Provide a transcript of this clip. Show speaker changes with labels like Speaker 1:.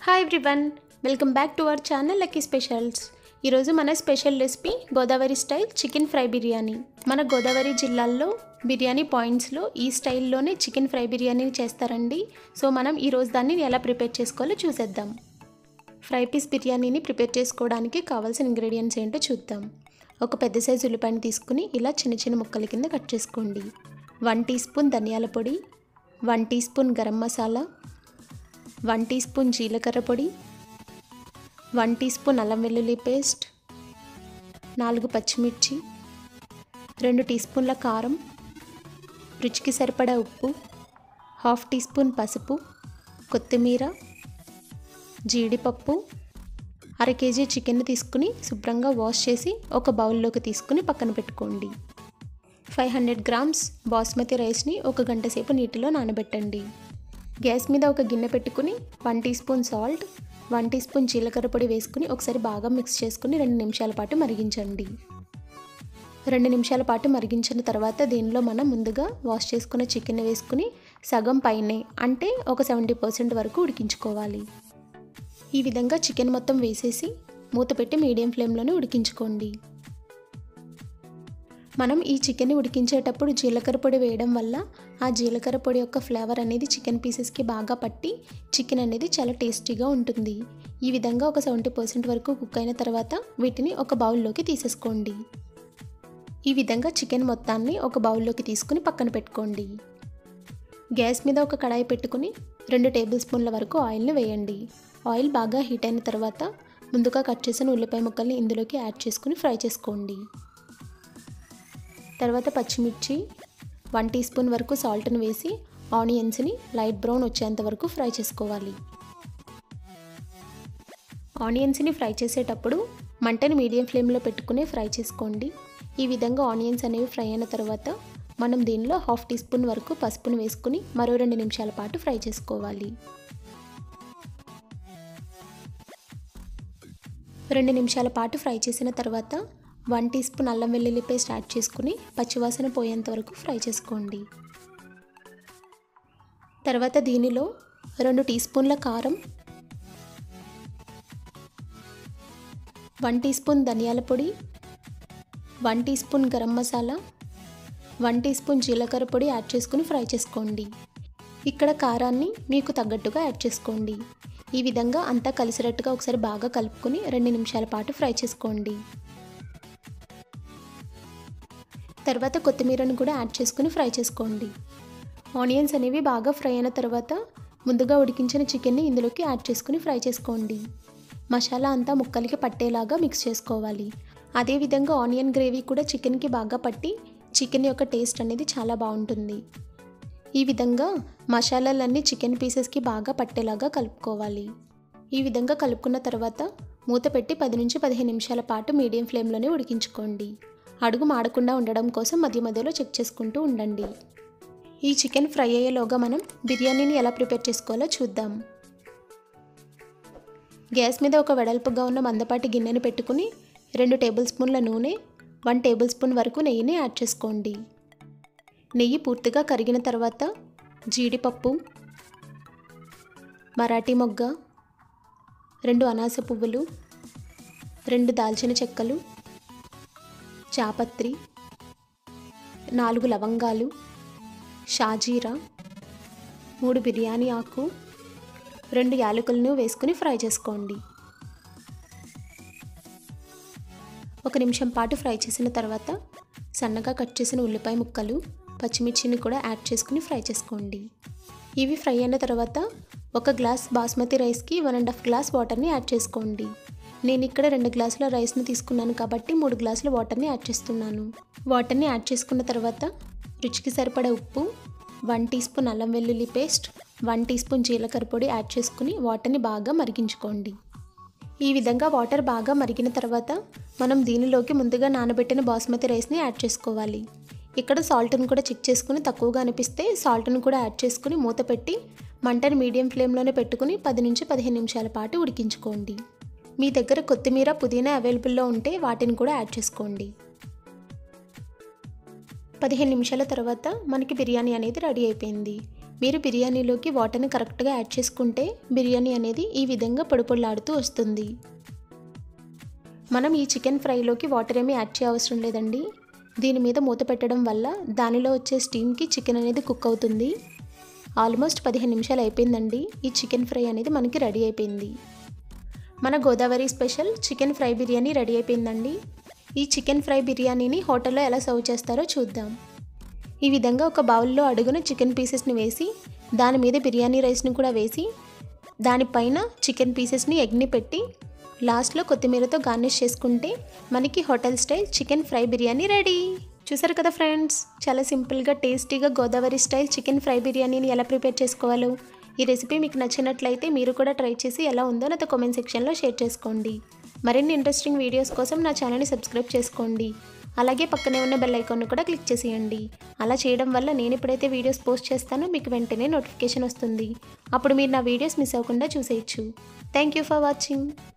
Speaker 1: hi everyone welcome back to our channel lucky specials ఈరోజు మన special recipe Godavari style chicken fry biryani మన గోదావరి జిల్లాల్లో బిర్యానీ పాయింట్స్లో ఈ స్టైల్లోనే చికెన్ ఫ్రై బిర్యానీ చేస్తారండి సో మనం ఈరోజు దాన్ని ఎలా ప్రిపేర్ చేసుకోవాలో చూసేద్దాం ఫ్రై పీస్ బిర్యానీని ప్రిపేర్ చేసుకోవడానికి కావాల్సిన ఇంగ్రీడియంట్స్ ఏంటో చూద్దాం ఒక పెద్ద సైజు ఉల్లిపాయని తీసుకుని ఇలా చిన్న చిన్న ముక్కల కింద కట్ చేసుకోండి వన్ టీ స్పూన్ ధనియాల పొడి one teaspoon garam masala one teaspoon జీలకర్ర పొడి వన్ టీ స్పూన్ అల్లం వెల్లుల్లి పేస్ట్ నాలుగు పచ్చిమిర్చి రెండు టీ స్పూన్ల కారం రుచికి సరిపడా ఉప్పు హాఫ్ టీ స్పూన్ పసుపు కొత్తిమీర జీడిపప్పు అర కేజీ చికెన్ తీసుకుని శుభ్రంగా వాష్ చేసి ఒక బౌల్లోకి తీసుకుని పక్కన పెట్టుకోండి ఫైవ్ హండ్రెడ్ గ్రామ్స్ బాస్మతి రైస్ని ఒక గంట సేపు నీటిలో నానబెట్టండి గ్యాస్ మీద ఒక గిన్నె పెట్టుకుని one teaspoon salt one teaspoon జీలకర్ర పొడి వేసుకుని ఒకసారి బాగా మిక్స్ చేసుకుని రెండు నిమిషాల పాటు మరిగించండి రెండు నిమిషాల పాటు మరిగించిన తర్వాత దీనిలో మనం ముందుగా వాష్ చేసుకున్న చికెన్ వేసుకుని సగం పైనే అంటే ఒక సెవెంటీ పర్సెంట్ వరకు ఉడికించుకోవాలి ఈ విధంగా చికెన్ మొత్తం వేసేసి మూత పెట్టి మీడియం ఫ్లేమ్లోనే ఉడికించుకోండి మనం ఈ చికెన్ని ఉడికించేటప్పుడు జీలకర్ర పొడి వేయడం వల్ల ఆ జీలకర్ర పొడి యొక్క ఫ్లేవర్ అనేది చికెన్ పీసెస్కి బాగా పట్టి చికెన్ అనేది చాలా టేస్టీగా ఉంటుంది ఈ విధంగా ఒక సెవెంటీ పర్సెంట్ వరకు కుక్ అయిన తర్వాత వీటిని ఒక బౌల్లోకి తీసేసుకోండి ఈ విధంగా చికెన్ మొత్తాన్ని ఒక బౌల్లోకి తీసుకుని పక్కన పెట్టుకోండి గ్యాస్ మీద ఒక కడాయి పెట్టుకుని రెండు టేబుల్ స్పూన్ల వరకు ఆయిల్ని వేయండి ఆయిల్ బాగా హీట్ అయిన తర్వాత ముందుగా కట్ చేసిన ఉల్లిపాయ ముక్కల్ని ఇందులోకి యాడ్ చేసుకుని ఫ్రై చేసుకోండి తర్వాత పచ్చిమిర్చి వన్ టీ స్పూన్ వరకు సాల్ట్ని వేసి ఆనియన్స్ని లైట్ బ్రౌన్ వచ్చేంత వరకు ఫ్రై చేసుకోవాలి ఆనియన్స్ని ఫ్రై చేసేటప్పుడు మంటని మీడియం ఫ్లేమ్లో పెట్టుకుని ఫ్రై చేసుకోండి ఈ విధంగా ఆనియన్స్ అనేవి ఫ్రై అయిన తర్వాత మనం దీనిలో హాఫ్ టీ స్పూన్ వరకు పసుపుని వేసుకుని మరో రెండు నిమిషాల పాటు ఫ్రై చేసుకోవాలి రెండు నిమిషాల పాటు ఫ్రై చేసిన తర్వాత వన్ టీ స్పూన్ అల్లం వెల్లుల్లి పేస్ట్ యాడ్ చేసుకుని పచ్చివాసన పోయేంత వరకు ఫ్రై చేసుకోండి తర్వాత దీనిలో రెండు టీ స్పూన్ల కారం వన్ టీ స్పూన్ ధనియాల పొడి one teaspoon garam masala one teaspoon జీలకర్ర పొడి యాడ్ చేసుకుని ఫ్రై చేసుకోండి ఇక్కడ కారాన్ని మీకు తగ్గట్టుగా యాడ్ చేసుకోండి ఈ విధంగా అంతా కలిసినట్టుగా ఒకసారి బాగా కలుపుకొని రెండు నిమిషాల పాటు ఫ్రై చేసుకోండి తర్వాత కొత్తిమీరను కూడా యాడ్ చేసుకుని ఫ్రై చేసుకోండి ఆనియన్స్ అనేవి బాగా ఫ్రై అయిన తర్వాత ముందుగా ఉడికించిన చికెన్ని ఇందులోకి యాడ్ చేసుకుని ఫ్రై చేసుకోండి మసాలా అంతా ముక్కలకి పట్టేలాగా మిక్స్ చేసుకోవాలి అదేవిధంగా ఆనియన్ గ్రేవీ కూడా చికెన్కి బాగా పట్టి చికెన్ యొక్క టేస్ట్ అనేది చాలా బాగుంటుంది ఈ విధంగా మసాలాలన్నీ చికెన్ పీసెస్కి బాగా పట్టేలాగా కలుపుకోవాలి ఈ విధంగా కలుపుకున్న తర్వాత మూత పెట్టి పది నుంచి పదిహేను నిమిషాల పాటు మీడియం ఫ్లేమ్లోనే ఉడికించుకోండి అడుగు మాడకుండా ఉండడం కోసం మధ్య మధ్యలో చెక్ చేసుకుంటూ ఉండండి ఈ చికెన్ ఫ్రై అయ్యేలోగా మనం బిర్యానీని ఎలా ప్రిపేర్ చేసుకోవాలో చూద్దాం గ్యాస్ మీద ఒక వెడల్పుగా ఉన్న మందపాటి గిన్నెను పెట్టుకుని రెండు టేబుల్ స్పూన్ల నూనె వన్ టేబుల్ స్పూన్ వరకు నెయ్యిని యాడ్ చేసుకోండి నెయ్యి పూర్తిగా కరిగిన తర్వాత జీడిపప్పు మరాఠీ మొగ్గ రెండు అనాస పువ్వులు రెండు దాల్చిన చెక్కలు చాపత్రి నాలుగు లవంగాలు షాజీరా మూడు బిర్యానీ ఆకు రెండు యాలకులను వేసుకుని ఫ్రై చేసుకోండి ఒక నిమిషం పాటు ఫ్రై చేసిన తర్వాత సన్నగా కట్ చేసిన ఉల్లిపాయ ముక్కలు పచ్చిమిర్చిని కూడా యాడ్ చేసుకుని ఫ్రై చేసుకోండి ఇవి ఫ్రై అయిన తర్వాత ఒక గ్లాస్ బాస్మతి రైస్కి వన్ అండ్ హాఫ్ గ్లాస్ వాటర్ని యాడ్ చేసుకోండి నేను ఇక్కడ రెండు గ్లాసుల రైస్ని తీసుకున్నాను కాబట్టి మూడు గ్లాసుల వాటర్ని యాడ్ చేస్తున్నాను వాటర్ని యాడ్ చేసుకున్న తర్వాత రుచికి సరిపడా ఉప్పు వన్ టీ స్పూన్ అల్లం వెల్లుల్లి పేస్ట్ వన్ టీ స్పూన్ జీలకర్ర పొడి యాడ్ చేసుకుని వాటర్ని బాగా మరిగించుకోండి ఈ విధంగా వాటర్ బాగా మరిగిన తర్వాత మనం దీనిలోకి ముందుగా నానబెట్టిన బాస్మతి రైస్ని యాడ్ చేసుకోవాలి ఇక్కడ సాల్ట్ని కూడా చెక్ చేసుకుని తక్కువగా అనిపిస్తే సాల్ట్ని కూడా యాడ్ చేసుకుని మూత పెట్టి మంటని మీడియం ఫ్లేమ్లోనే పెట్టుకుని పది నుంచి పదిహేను నిమిషాల పాటు ఉడికించుకోండి మీ దగ్గర కొత్తిమీర పుదీనా అవైలబుల్లో ఉంటే వాటిని కూడా యాడ్ చేసుకోండి పదిహేను నిమిషాల తర్వాత మనకి బిర్యానీ అనేది రెడీ అయిపోయింది మీరు బిర్యానీలోకి వాటర్ని కరెక్ట్గా యాడ్ చేసుకుంటే బిర్యానీ అనేది ఈ విధంగా పొడిపొడిలాడుతూ వస్తుంది మనం ఈ చికెన్ ఫ్రైలోకి వాటర్ ఏమీ యాడ్ చేయవసరం లేదండి దీని మీద మూత పెట్టడం వల్ల దానిలో వచ్చే స్టీమ్కి చికెన్ అనేది కుక్ అవుతుంది ఆల్మోస్ట్ పదిహేను నిమిషాలు అయిపోయిందండి ఈ చికెన్ ఫ్రై అనేది మనకి రెడీ అయిపోయింది మన Godavari special chicken fry biryani ready అయిపోయిందండి ఈ చికెన్ ఫ్రై బిర్యానీని హోటల్లో ఎలా సర్వ్ చేస్తారో చూద్దాం ఈ విధంగా ఒక బౌల్లో అడుగున చికెన్ పీసెస్ని వేసి దాని మీద బిర్యానీ రైస్ని కూడా వేసి దానిపైన చికెన్ పీసెస్ని ఎగ్ని పెట్టి లాస్ట్లో కొత్తిమీరతో గార్నిష్ చేసుకుంటే మనకి hotel style chicken fry biryani ready చూసారు కదా ఫ్రెండ్స్ చాలా సింపుల్గా టేస్టీగా గోదావరి స్టైల్ చికెన్ ఫ్రై బిర్యానీని ఎలా ప్రిపేర్ చేసుకోవాలో ఈ రెసిపీ మీకు నచ్చినట్లయితే మీరు కూడా ట్రై చేసి ఎలా ఉందో నాతో కామెంట్ సెక్షన్లో షేర్ చేసుకోండి మరిన్ని ఇంట్రెస్టింగ్ వీడియోస్ కోసం నా ఛానల్ని సబ్స్క్రైబ్ చేసుకోండి అలాగే పక్కనే ఉన్న బెల్ ఐకాన్ను కూడా క్లిక్ చేసేయండి అలా చేయడం వల్ల నేను ఎప్పుడైతే వీడియోస్ పోస్ట్ చేస్తానో మీకు వెంటనే నోటిఫికేషన్ వస్తుంది అప్పుడు మీరు నా వీడియోస్ మిస్ అవ్వకుండా చూసేయచ్చు థ్యాంక్ యూ ఫర్ వాచింగ్